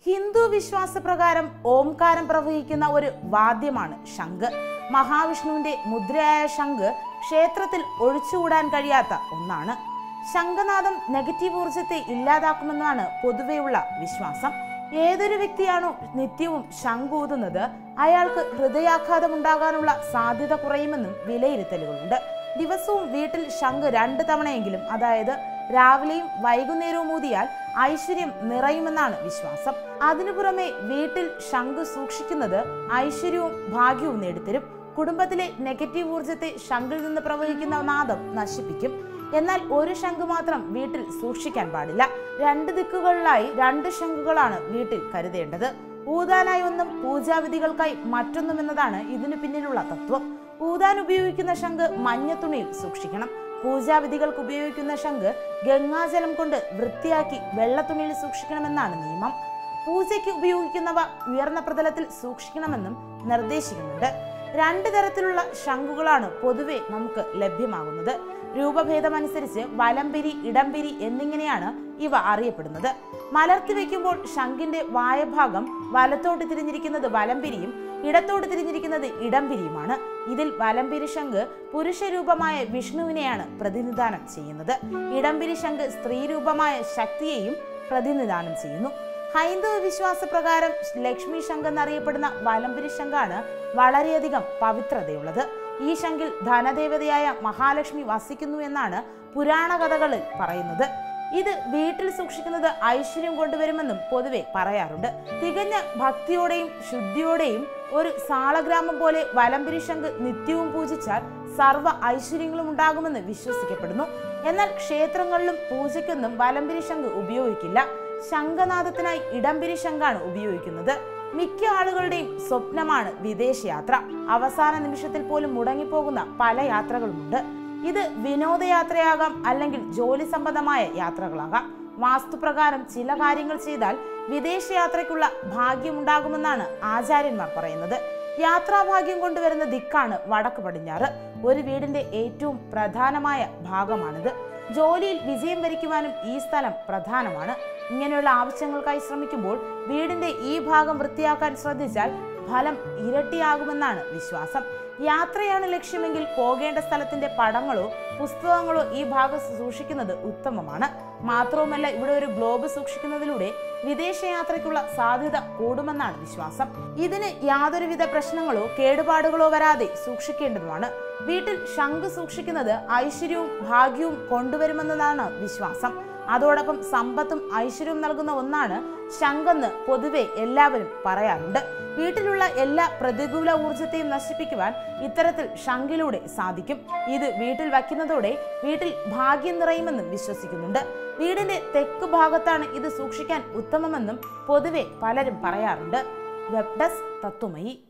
ഹിന്ദു വിശ്വാസപ്രകാരം ഓംകാരം പ്രവഹിക്കുന്ന ഒരു വാദ്യമാണ് ശംഖ് മഹാവിഷ്ണുവിന്റെ മുദ്രയായ ശംഖ് ക്ഷേത്രത്തിൽ ഒഴിച്ചുകൂടാൻ കഴിയാത്ത ഒന്നാണ് ശംഖനാദം നെഗറ്റീവ് ഊർജത്തെ ഇല്ലാതാക്കുമെന്നാണ് പൊതുവെയുള്ള വിശ്വാസം ഏതൊരു വ്യക്തിയാണോ നിത്യവും ശംഖൂതുന്നത് അയാൾക്ക് ഹൃദയാഘാതം ഉണ്ടാകാനുള്ള സാധ്യത കുറയുമെന്നും വിലയിരുത്തലുകളുണ്ട് ദിവസവും വീട്ടിൽ ശംഖ് രണ്ട് തവണയെങ്കിലും അതായത് രാവിലെയും വൈകുന്നേരവും ഊതിയാൽ ഐശ്വര്യം നിറയുമെന്നാണ് വിശ്വാസം അതിനു പുറമെ വീട്ടിൽ ശംഖ് സൂക്ഷിക്കുന്നത് ഐശ്വര്യവും ഭാഗ്യവും നേടിത്തരും കുടുംബത്തിലെ നെഗറ്റീവ് ഊർജത്തെ ശംഖിൽ നിന്ന് പ്രവഹിക്കുന്ന നാദം നശിപ്പിക്കും എന്നാൽ ഒരു ശംഖ് മാത്രം വീട്ടിൽ സൂക്ഷിക്കാൻ പാടില്ല രണ്ട് ദിക്കുകളിലായി രണ്ട് ശംഖുകളാണ് വീട്ടിൽ കരുതേണ്ടത് ഊതാനായി ഒന്നും പൂജാവിധികൾക്കായി മറ്റൊന്നും എന്നതാണ് ഇതിനു പിന്നിലുള്ള തത്വം ഊതാൻ ഉപയോഗിക്കുന്ന ശംഖ് മഞ്ഞ തുണിയിൽ സൂക്ഷിക്കണം പൂജാവിധികൾക്ക് ഉപയോഗിക്കുന്ന ശംഖ് ഗംഗാജലം കൊണ്ട് വൃത്തിയാക്കി വെള്ളത്തുണിയിൽ സൂക്ഷിക്കണമെന്നാണ് നിയമം പൂജയ്ക്ക് ഉപയോഗിക്കുന്നവ ഉയർന്ന പ്രതലത്തിൽ സൂക്ഷിക്കണമെന്നും നിർദ്ദേശിക്കുന്നുണ്ട് രണ്ട് തരത്തിലുള്ള ശംഖുകളാണ് പൊതുവെ നമുക്ക് ലഭ്യമാകുന്നത് രൂപഭേദമനുസരിച്ച് വലംപിരി ഇടംപിരി എന്നിങ്ങനെയാണ് ഇവ അറിയപ്പെടുന്നത് മലർത്തി വെക്കുമ്പോൾ ശംഖിന്റെ വായഭാഗം വലത്തോട്ട് തിരിഞ്ഞിരിക്കുന്നത് വലംപിരിയും ഇടത്തോട്ട് തിരിഞ്ഞിരിക്കുന്നത് ഇടംപിരിയുമാണ് ഇതിൽ വലംപിരി ശംഖ് പുരുഷരൂപമായ വിഷ്ണുവിനെയാണ് പ്രതിനിധാനം ചെയ്യുന്നത് ഇടംപിരി ശംഖ് സ്ത്രീരൂപമായ ശക്തിയെയും പ്രതിനിധാനം ചെയ്യുന്നു ഹൈന്ദവ വിശ്വാസ പ്രകാരം ലക്ഷ്മി ശംഖ് എന്നറിയപ്പെടുന്ന വലംപിരി ശംഖാണ് വളരെയധികം പവിത്രതയുള്ളത് ഈ ശംഖിൽ ധനദേവതയായ മഹാലക്ഷ്മി വസിക്കുന്നു എന്നാണ് പുരാണ കഥകളിൽ പറയുന്നത് ഇത് വീട്ടിൽ സൂക്ഷിക്കുന്നത് ഐശ്വര്യം കൊണ്ടുവരുമെന്നും പൊതുവെ പറയാറുണ്ട് തികഞ്ഞ ഭക്തിയോടെയും ശുദ്ധിയോടെയും ഒരു സാളഗ്രാമം പോലെ വലംപിരി ശംഖ് നിത്യവും പൂജിച്ചാൽ സർവ്വ ഐശ്വര്യങ്ങളും ഉണ്ടാകുമെന്ന് വിശ്വസിക്കപ്പെടുന്നു എന്നാൽ ക്ഷേത്രങ്ങളിലും പൂജയ്ക്കൊന്നും വലംപിരി ശംഖ് ഉപയോഗിക്കില്ല ശംഖനാദത്തിനായി ഇടംപിരി ശംഖാണ് ഉപയോഗിക്കുന്നത് മിക്ക ആളുകളുടെയും സ്വപ്നമാണ് വിദേശയാത്ര അവസാന നിമിഷത്തിൽ പോലും മുടങ്ങിപ്പോകുന്ന പല യാത്രകളുമുണ്ട് ഇത് വിനോദയാത്രയാകാം അല്ലെങ്കിൽ ജോലി സംബന്ധമായ യാത്രകളാകാം വാസ്തുപ്രകാരം ചില കാര്യങ്ങൾ ചെയ്താൽ വിദേശയാത്രയ്ക്കുള്ള ഭാഗ്യമുണ്ടാകുമെന്നാണ് ആചാര്യന്മാർ പറയുന്നത് യാത്രാഭാഗ്യം കൊണ്ടുവരുന്ന ദിക്കാണ് വടക്ക് പടിഞ്ഞാറ് ഒരു വീടിന്റെ ഏറ്റവും പ്രധാനമായ ഭാഗമാണിത് ജോലിയിൽ വിജയം വരിക്കുവാനും ഈ സ്ഥലം പ്രധാനമാണ് ഇങ്ങനെയുള്ള ആവശ്യങ്ങൾക്കായി ശ്രമിക്കുമ്പോൾ വീടിന്റെ ഈ ഭാഗം വൃത്തിയാക്കാൻ ശ്രദ്ധിച്ചാൽ ഫലം ഇരട്ടിയാകുമെന്നാണ് വിശ്വാസം യാത്രയാണ് ലക്ഷ്യമെങ്കിൽ പോകേണ്ട സ്ഥലത്തിന്റെ പടങ്ങളോ പുസ്തകങ്ങളോ ഈ ഭാഗം സൂക്ഷിക്കുന്നത് ഉത്തമമാണ് മാത്രവുമല്ല ഇവിടെ ഒരു ഗ്ലോബ് സൂക്ഷിക്കുന്നതിലൂടെ വിദേശയാത്രയ്ക്കുള്ള സാധ്യത കൂടുമെന്നാണ് വിശ്വാസം ഇതിന് യാതൊരുവിധ പ്രശ്നങ്ങളോ കേടുപാടുകളോ വരാതെ സൂക്ഷിക്കേണ്ടതുമാണ് വീട്ടിൽ ശംഖ് സൂക്ഷിക്കുന്നത് ഐശ്വര്യവും ഭാഗ്യവും കൊണ്ടുവരുമെന്നതാണ് വിശ്വാസം അതോടൊപ്പം സമ്പത്തും ഐശ്വര്യവും നൽകുന്ന ഒന്നാണ് ശംഖെന്ന് പൊതുവെ എല്ലാവരും പറയാറുണ്ട് വീട്ടിലുള്ള എല്ലാ പ്രതികൂല ഊർജത്തെയും നശിപ്പിക്കുവാൻ ഇത്തരത്തിൽ ശംഖിലൂടെ സാധിക്കും ഇത് വീട്ടിൽ വയ്ക്കുന്നതോടെ വീട്ടിൽ ഭാഗ്യം നിറയുമെന്നും വിശ്വസിക്കുന്നുണ്ട് വീടിന്റെ തെക്ക് ഭാഗത്താണ് ഇത് സൂക്ഷിക്കാൻ ഉത്തമമെന്നും പൊതുവെ പലരും പറയാറുണ്ട് വെബ് ഡെസ്ക് തത്വമയി